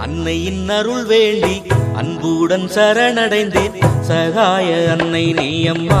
அன்னையின் அருள் வேண்டி அன்புடன் சரணடைந்தேன் சகாய அன்னை நீயம்மா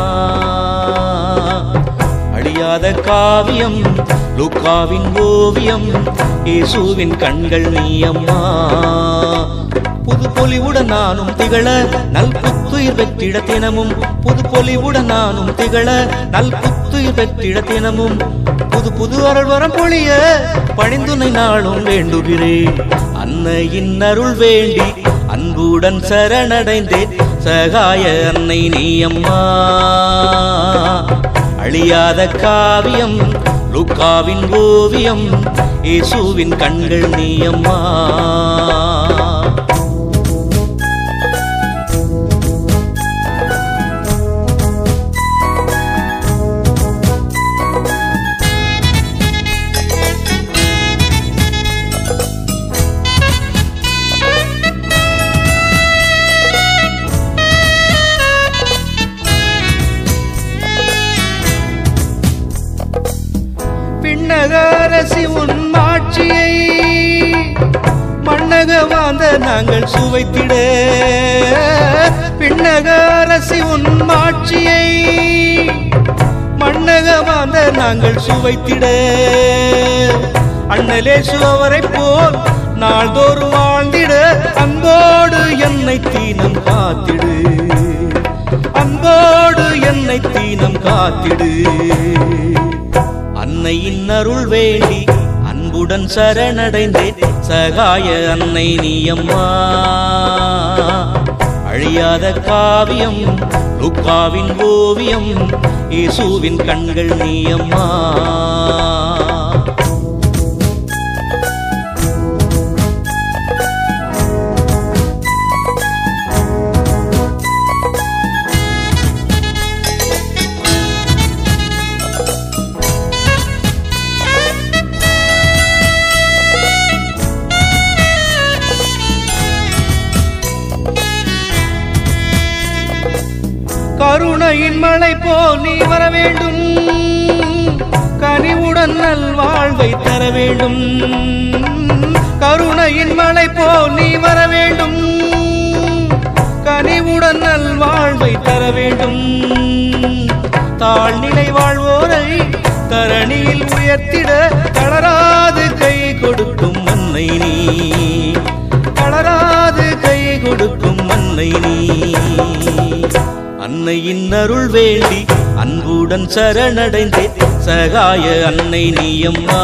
அழியாத காவியம் லுக்காவின் ஓவியம் இயேசுவின் கண்கள் நீயம்மா புது பொலிவுடன் நானும் திகழ நல் புத்துயிர் பெற்றிட தினமும் புது பொலிவுடன் நானும் திகழ நல் புத்துயிர் பெற்றிட தினமும் புது புது அருள் வரம் பொழிய பணிந்துனை நாளும் வேண்டுகிறேன் அன்னையின் அருள் வேண்டி அன்புடன் சரணடைந்தேன் சகாய அன்னை நீயம்மா அழியாத காவியம் லுக்காவின் ஓவியம் இயேசுவின் கண்கள் நீயம்மா பின்னகரசி உன் ஆட்சியை மன்னக வாந்த நாங்கள் சுவைத்திட பின்னகரசி உன் ஆட்சியை மன்னக வாந்த நாங்கள் சுவைத்திட அண்ணலே சுவரை போல் நாள்தோறும் வாழ்ந்திட அன்போடு என்னை தீனம் காத்திடு அன்போடு என்னை தீனம் காத்திடு அன்னையின் அருள் வேண்டி அன்புடன் சரணடைந்தேன் சகாய அன்னை நீயம்மா அழியாத காவியம் லுக்காவின் ஓவியம் இயேசுவின் கண்கள் நீயம்மா கருணையின் மழை போல் நீ வர வேண்டும் கனிவுடன் நல்வாழ்வை தர வேண்டும் கருணையின் மழை போல் நீ வர வேண்டும் கனிவுடன் நல்வாழ்வை தர வேண்டும் தாழ்நிலை வாழ்வோரை தரணியில் உயர்த்திட தளராது கை கொடுக்கும் மன்னை நீ தளராது கை கொடுக்கும் மன்னை நீ அன்னையின் அருள் வேண்டி அன்புடன் சரணடைந்தேன் சகாய அன்னை நீயம்மா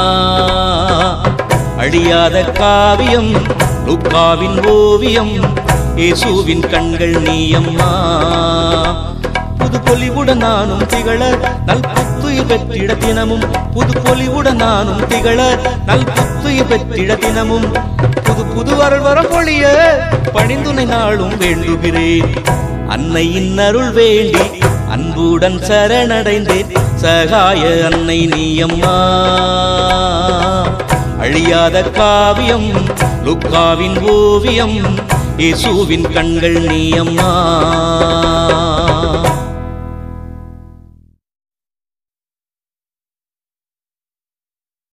அழியாத காவியம் லுக்காவின் ஓவியம் இயேசுவின் கண்கள் நீயம்மா புது பொலிவுடன் நானும் திகழ நல் புத்துயிர் பெற்றிட தினமும் புது பொலிவுடன் நானும் திகழ நல் புத்துயிர் பெற்றிட தினமும் புது புது அருள் வரம் பொழிய பணிந்துனை நாளும் வேண்டுகிறேன் அன்னையின் அருள் வேண்டி அன்புடன் சரணடைந்தேன் சகாய அன்னை நீயம்மா அழியாத காவியம் லுக்காவின் ஓவியம் இயேசுவின் கண்கள் நீயம்மா